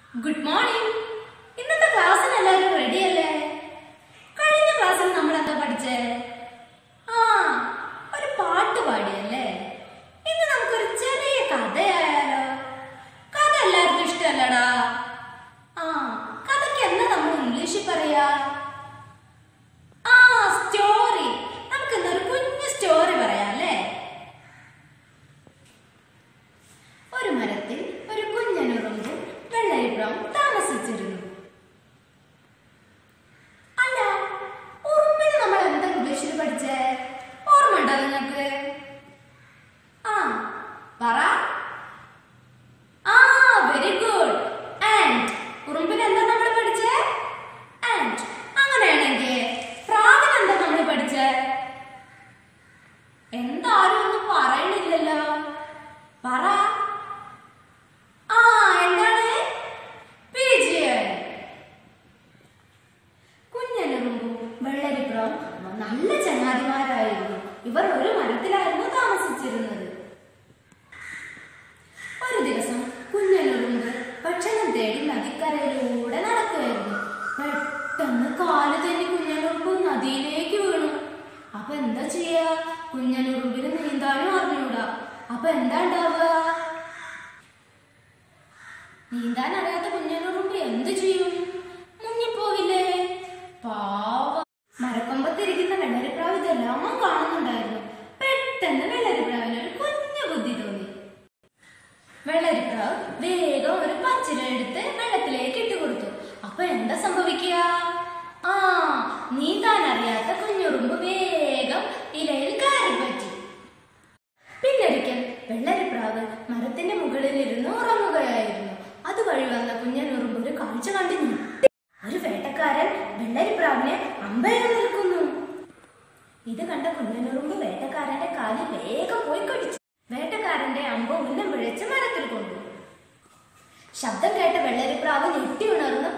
Good morning ഇന്നത്തെ ക്ലാസ്സിന് എല്ലാവരും റെഡി അല്ലേ കഴിഞ്ഞ ക്ലാസ്സിൽ നമ്മൾ എന്താ പഠിച്ചേ ആ ഒരു പാട്ട് പാടിയല്ലേ ഇന്ന് നമുക്കൊരു ചെറിയ കഥയായാലോ കഥ എല്ലാവർക്കും ഇഷ്ടമല്ലടാ ആ കഥയ്ക്ക് എന്താ നമ്മൾ ഇംഗ്ലീഷിൽ പറയാ ആ സ്റ്റോറി നമുക്ക് ഇന്നൊരു കുഞ്ഞു സ്റ്റോറി പറയാം അല്ലേ ഒരു മരത്തിൽ ഒരു കുഞ്ഞനുറുമ്പും വെള്ളരിപ്രാവും താമസിച്ചിരുന്നു അല്ല ഉറുമ്പിന് നമ്മൾ എന്താ ഇംഗ്ലീഷിൽ പഠിച്ചേ ഓർമ്മ ഉണ്ടോ നിങ്ങൾക്ക് ആ പറ ആ വെരി ഗുഡ് ആൻഡ് ഉറുമ്പിന് എന്താ നമ്മൾ പഠിച്ചേ ആൻഡ് അങ്ങനെയാണെങ്കിൽ പ്രാവിന് എന്താ നമ്മൾ പഠിച്ചേ എന്താരും ഒന്നും പറയണില്ലല്ലോ പറ ആ എന്താണ് പിജിയൻ കുഞ്ഞനുറുമ്പും വെള്ളരിപ്രാവും നല്ല ചങ്ങാതിമാരായിരുന്നു ഇവർ ഒരു മരത്തിലായിരുന്നു താമസിച്ചിരുന്നത് ഒരു ദിവസം കുഞ്ഞനുറുമ്പ് ഭക്ഷണം തേടി നദിക്കരയിലൂടെ നടക്കുകയായിരുന്നു പെട്ടെന്ന് കാല് തന്നെ കുഞ്ഞനുറുമ്പ് നദിയിലേക്ക് വീണു അപ്പൊ എന്താ ചെയ്യാ കുഞ്ഞനുറുമ്പിന് നീന്താനും അറിഞ്ഞൂടാ അപ്പൊ എന്താ ഉണ്ടാവുക നീന്താൻ അറിയാത്ത കുഞ്ഞനുറുമ്പ് എന്ത് ചെയ്യും മുങ്ങിപ്പോകില്ലേ പാവ മരക്കൊമ്പത്തിരിക്കുന്ന വെള്ളരിപ്രാവ് ഇതെല്ലാം കാണുന്നുണ്ടായിരുന്നു പെട്ടെന്ന് വെള്ളരിപ്രാവിന് ഒരു കുഞ്ഞു ബുദ്ധി തോന്നി വെള്ളരിപ്രാവ് വേഗം ഒരു പച്ചില എടുത്ത് വെള്ളത്തിലേക്ക് ഇട്ട് കൊടുത്തു അപ്പൊ എന്താ സംഭവിക്കുക ആ നീന്താൻ അറിയാത്ത കുഞ്ഞുറുമ്പ് വേഗം ഇലയിൽ കയറി പറ്റി പിന്നൊരിക്കൽ വെള്ളരിപ്രാവ് മരത്തിന്റെ മുകളിൽ ഇരുന്ന് ഉറങ്ങുകയായിരുന്നു അതുവഴി വന്ന കുഞ്ഞനുറുമ്പ് ഒരു കാഴ്ച കണ്ടു ഞെട്ടി. ഒരു വേട്ടക്കാരൻ വെള്ളരിപ്രാവിനെ അമ്പയർ നിൽക്കുന്നു ഇത് കണ്ട കുഞ്ഞനുറുമ്പ് വേട്ടക്കാരന്റെ കാലിൽ വേഗം പോയി കടിച്ചു വേട്ടക്കാരന്റെ അമ്പ് ഉന്നം പിഴച്ച് മരത്തിൽ കൊണ്ടു ശബ്ദം കേട്ട വെള്ളരിപ്രാവ് ഞെട്ടി ഉണർന്ന്